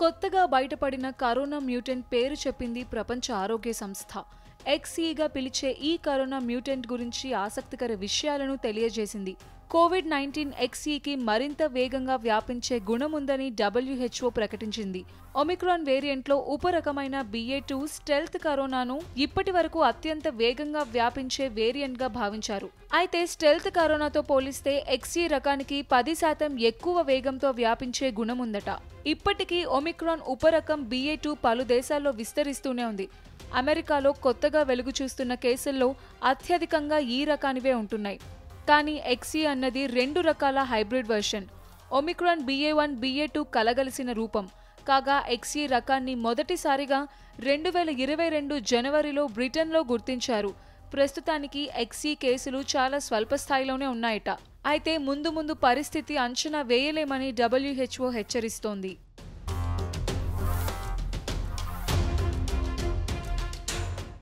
కొత్తగా బయటపడిన corona mutant పేరు చెప్పింది ప్రపంచ ఆరోగ్య సంస్థ ఎక్సీగా పిలిచే ఈ కరోనా మ్యూటెంట్ గురించి ఆసక్తికర విషయాలను తెలియజేసింది కోవిడ్ నైన్టీన్ ఎక్సీకి మరింత వేగంగా వ్యాపించే గుణముందని డబ్ల్యూహెచ్ఓ ప్రకటించింది ఒమిక్రాన్ వేరియంట్లో ఉపరకమైన బిఏ టూ స్టెల్త్ కరోనాను ఇప్పటి వరకు అత్యంత వేగంగా వ్యాపించే వేరియంట్గా భావించారు అయితే స్టెల్త్ కరోనాతో పోలిస్తే ఎక్సీ రకానికి పది శాతం ఎక్కువ వేగంతో వ్యాపించే గుణముందట ఇప్పటికీ ఒమిక్రాన్ ఉపరకం బిఏ టూ పలు దేశాల్లో విస్తరిస్తూనే ఉంది అమెరికాలో కొత్తగా వెలుగు చూస్తున్న కేసుల్లో అత్యధికంగా ఈ రకానివే ఉంటున్నాయి కానీ ఎక్సీ అన్నది రెండు రకాల hybrid version Omicron BA one BA two కలగలిసిన రూపం కాగా ఎక్సీ రకాన్ని మొదటిసారిగా రెండు వేల ఇరవై రెండు జనవరిలో బ్రిటన్లో గుర్తించారు ప్రస్తుతానికి ఎక్సీ కేసులు చాలా స్వల్ప స్థాయిలోనే ఉన్నాయట అయితే ముందు ముందు పరిస్థితి అంచనా వేయలేమని డబ్ల్యూహెచ్ఓ హెచ్చరిస్తోంది